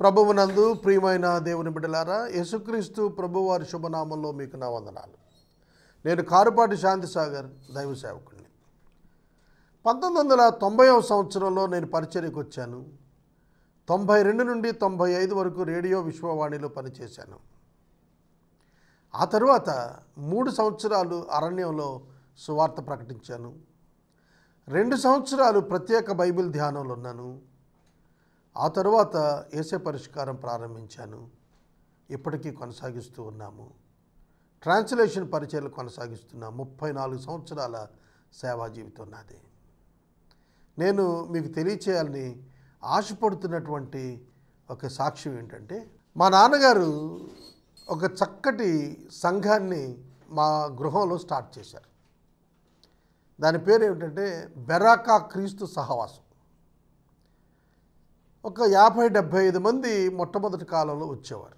ప్రభువునందు ప్రియమైన దేవుని బిడ్డలారా యేసుక్రీస్తు ప్రభువారి శుభనామంలో మీకు నా వందనాలు నేను కారుపాటి శాంతి సాగర్ దైవ సేవకుడిని పంతొమ్మిది వందల తొంభైవ సంవత్సరంలో నేను పరిచర్యకు వచ్చాను తొంభై రెండు నుండి తొంభై ఐదు వరకు రేడియో విశ్వవాణిలో పనిచేశాను ఆ తరువాత మూడు సంవత్సరాలు అరణ్యంలో సువార్త ప్రకటించాను రెండు సంవత్సరాలు ప్రత్యేక బైబిల్ ధ్యానంలో ఉన్నాను ఆ తరువాత ఏసే పరిష్కారం ప్రారంభించాను ఇప్పటికీ కొనసాగిస్తూ ఉన్నాము ట్రాన్స్లేషన్ పరిచయలు కొనసాగిస్తున్నాం ముప్పై నాలుగు సంవత్సరాల సేవా జీవితం నాది నేను మీకు తెలియచేయాలని ఆశపడుతున్నటువంటి ఒక సాక్ష్యం ఏంటంటే మా నాన్నగారు ఒక చక్కటి సంఘాన్ని మా గృహంలో స్టార్ట్ చేశారు దాని పేరు ఏమిటంటే బెరాకా క్రీస్తు సహవాసం ఒక యాభై డెబ్భై ఐదు మంది మొట్టమొదటి కాలంలో వచ్చేవారు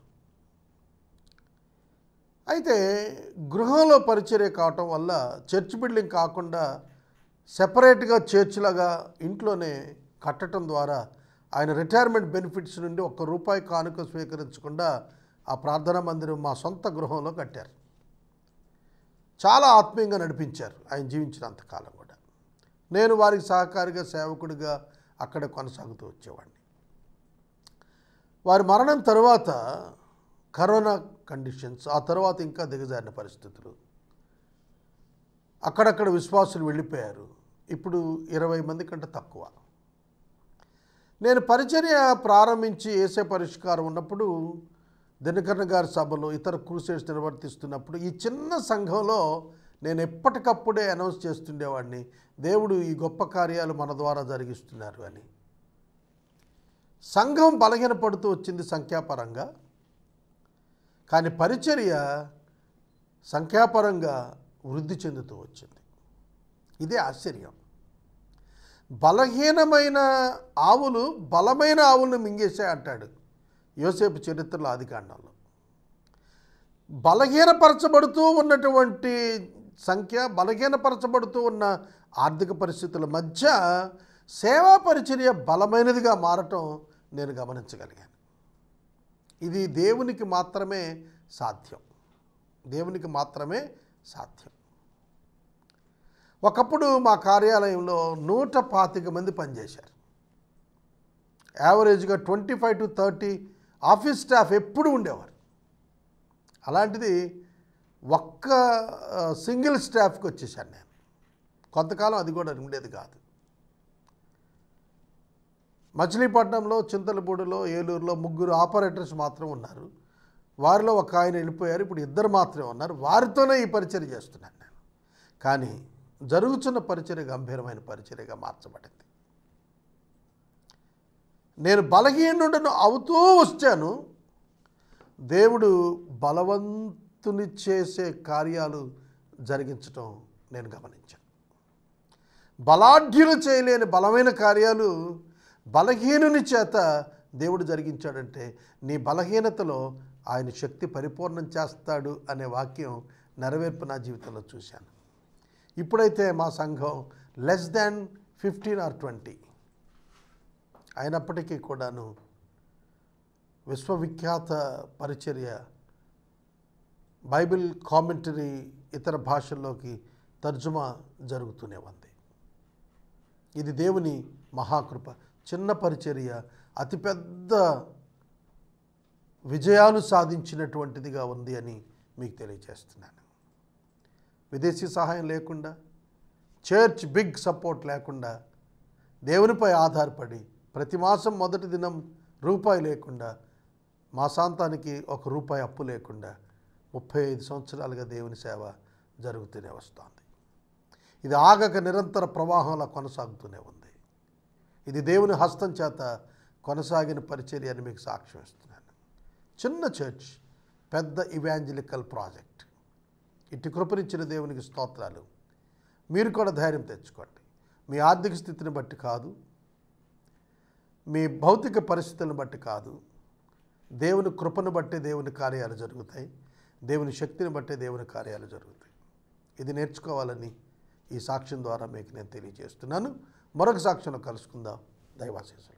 అయితే గృహంలో పరిచర్య కావటం వల్ల చర్చ్ బిల్డింగ్ కాకుండా సెపరేట్గా చర్చ్లాగా ఇంట్లోనే కట్టడం ద్వారా ఆయన రిటైర్మెంట్ బెనిఫిట్స్ నుండి ఒక్క రూపాయి కానుక స్వీకరించకుండా ఆ ప్రార్థనా మందిరం మా సొంత గృహంలో కట్టారు చాలా ఆత్మీయంగా నడిపించారు ఆయన జీవించినంతకాలం కూడా నేను వారికి సహకారిగా సేవకుడిగా అక్కడ కొనసాగుతూ వచ్చేవాడిని వారి మరణం తర్వాత కరోనా కండిషన్స్ ఆ తర్వాత ఇంకా దిగజారిన పరిస్థితులు అక్కడక్కడ విశ్వాసులు వెళ్ళిపోయారు ఇప్పుడు ఇరవై మంది కంటే తక్కువ నేను పరిచర్య ప్రారంభించి వేసే పరిష్కారం ఉన్నప్పుడు దినకరణ గారి సభలో ఇతర క్రూసేడ్స్ నిర్వర్తిస్తున్నప్పుడు ఈ చిన్న సంఘంలో నేను ఎప్పటికప్పుడే అనౌన్స్ చేస్తుండేవాడిని దేవుడు ఈ గొప్ప కార్యాలు మన ద్వారా జరిగిస్తున్నారు అని సంఘం బలహీనపడుతూ వచ్చింది సంఖ్యాపరంగా కానీ పరిచర్య సంఖ్యాపరంగా వృద్ధి చెందుతూ వచ్చింది ఇదే ఆశ్చర్యం బలహీనమైన ఆవులు బలమైన ఆవులను మింగేసే అంటాడు యోసేపు చరిత్రలో ఆదికాండంలో బలహీనపరచబడుతూ ఉన్నటువంటి సంఖ్య బలహీనపరచబడుతూ ఉన్న ఆర్థిక పరిస్థితుల మధ్య సేవా పరిచర్య బలమైనదిగా మారటం నేను గమనించగలిగాను ఇది దేవునికి మాత్రమే సాధ్యం దేవునికి మాత్రమే సాధ్యం ఒకప్పుడు మా కార్యాలయంలో నూట పాతిక మంది పనిచేశారు యావరేజ్గా twenty five to thirty office staff ఎప్పుడు ఉండేవారు అలాంటిది ఒక్క ఆ, సింగిల్ స్టాఫ్కి వచ్చేసాను నేను కొంతకాలం అది కూడా ఉండేది కాదు మచిలీపట్నంలో చింతలపూడిలో ఏలూరులో ముగ్గురు ఆపరేటర్స్ మాత్రం ఉన్నారు వారిలో ఒక ఆయన వెళ్ళిపోయారు ఇప్పుడు ఇద్దరు మాత్రమే ఉన్నారు వారితోనే ఈ పరిచర్య చేస్తున్నాను నేను కానీ జరుగుతున్న పరిచర్య గంభీరమైన పరిచర్యగా మార్చబడింది నేను బలహీనుడను అవుతూ వచ్చాను దేవుడు బలవంతుని చేసే కార్యాలు జరిగించటం నేను గమనించాను బలాఢ్యులు చేయలేని బలమైన కార్యాలు బలహీనుని చేత దేవుడు జరిగించాడంటే నీ బలహీనతలో ఆయన శక్తి పరిపూర్ణం చేస్తాడు అనే వాక్యం నెరవేర్పు నా జీవితంలో చూశాను ఇప్పుడైతే మా సంఘం less than fifteen or twenty అయినప్పటికీ కూడాను విశ్వవిఖ్యాత పరిచర్య బైబిల్ కామెంటరీ ఇతర భాషల్లోకి తర్జుమా జరుగుతూనే ఉంది ఇది దేవుని మహాకృప చిన్న పరిచర్య అతిపెద్ద విజయాలు సాధించినటువంటిదిగా ఉంది అని మీకు తెలియజేస్తున్నాను విదేశీ సహాయం లేకుండా చర్చ్ బిగ్ సపోర్ట్ లేకుండా దేవునిపై ఆధారపడి ప్రతి మాసం మొదటి దినం రూపాయి లేకుండా మాసాంతానికి ఒక రూపాయి అప్పు లేకుండా ముప్పై ఐదు సంవత్సరాలుగా దేవుని సేవ జరుగుతూనే వస్తోంది ఇది ఆగక నిరంతర ప్రవాహంలా కొనసాగుతూనే ఉంది ఇది దేవుని హస్తం చేత కొనసాగిన పరిచర్య అని మీకు సాక్ష్యం ఇస్తున్నాను చిన్న చర్చ్ పెద్ద ఇవాంజలికల్ ప్రాజెక్ట్ ఇటు కృపనిచ్చిన దేవునికి స్తోత్రాలు మీరు కూడా ధైర్యం తెచ్చుకోండి మీ ఆర్థిక స్థితిని బట్టి కాదు మీ భౌతిక పరిస్థితులను బట్టి కాదు దేవుని కృపను బట్టే దేవుని కార్యాలు జరుగుతాయి దేవుని శక్తిని బట్టే దేవుని కార్యాలు జరుగుతాయి ఇది నేర్చుకోవాలని ఈ సాక్ష్యం ద్వారా మీకు నేను తెలియజేస్తున్నాను మరొక సాక్ష్యంలో కలుసుకుందాం దైవాశీస్సులు